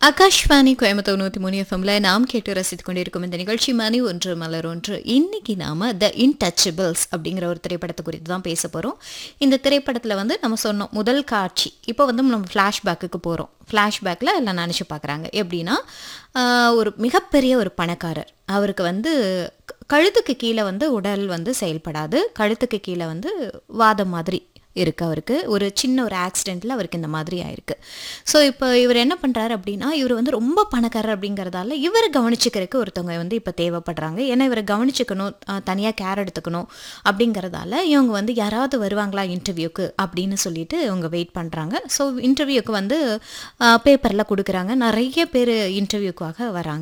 ஆகாஷ்வாணி கோயம்புத்தூர் நூற்றி மூணு எஃப்எம்ல நாம் கேட்டு ரசித்து கொண்டிருக்கும் இந்த நிகழ்ச்சி மணி ஒன்று மலர் ஒன்று இன்னைக்கு நாம த இன்டச்சபிள்ஸ் அப்படிங்கிற ஒரு திரைப்படத்தை குறித்து தான் பேச போகிறோம் இந்த திரைப்படத்தில் வந்து நம்ம சொன்னோம் முதல் காட்சி இப்போ வந்து நம்ம ஃப்ளாஷ்பேக்குக்கு போகிறோம் ஃப்ளாஷ்பேக்கில் எல்லாம் நினச்சி பார்க்குறாங்க எப்படின்னா ஆஹ், ஒரு மிகப்பெரிய ஒரு பணக்காரர் அவருக்கு வந்து க- கழுத்துக்கு கீழே வந்து உடல் வந்து செயல்படாது கழுத்துக்கு கீழே வந்து வாதம் மாதிரி இருக்கு அவருக்கு ஒரு சின்ன ஒரு ஆக்சிடெண்ட்டில் அவருக்கு இந்த மாதிரி ஆயிருக்கு ஸோ இப்போ இவர் என்ன பண்ணுறாரு அப்படின்னா இவர் வந்து ரொம்ப பணக்காரர் அப்படிங்கிறதால இவர் கவனிச்சுக்கிறதுக்கு ஒருத்தவங்க வந்து இப்போ தேவைப்படுறாங்க ஏன்னா இவரை கவனிச்சுக்கணும் தனியாக கேர் எடுத்துக்கணும் அப்படிங்கிறதால இவங்க வந்து யாராவது வருவாங்களா இன்டர்வியூக்கு அப்படின்னு சொல்லிட்டு இவங்க வெயிட் பண்ணுறாங்க ஸோ இன்டர்வியூக்கு வந்து பேப்பரில் கொடுக்குறாங்க நிறைய பேர் இன்டர்வியூக்காக வராங்க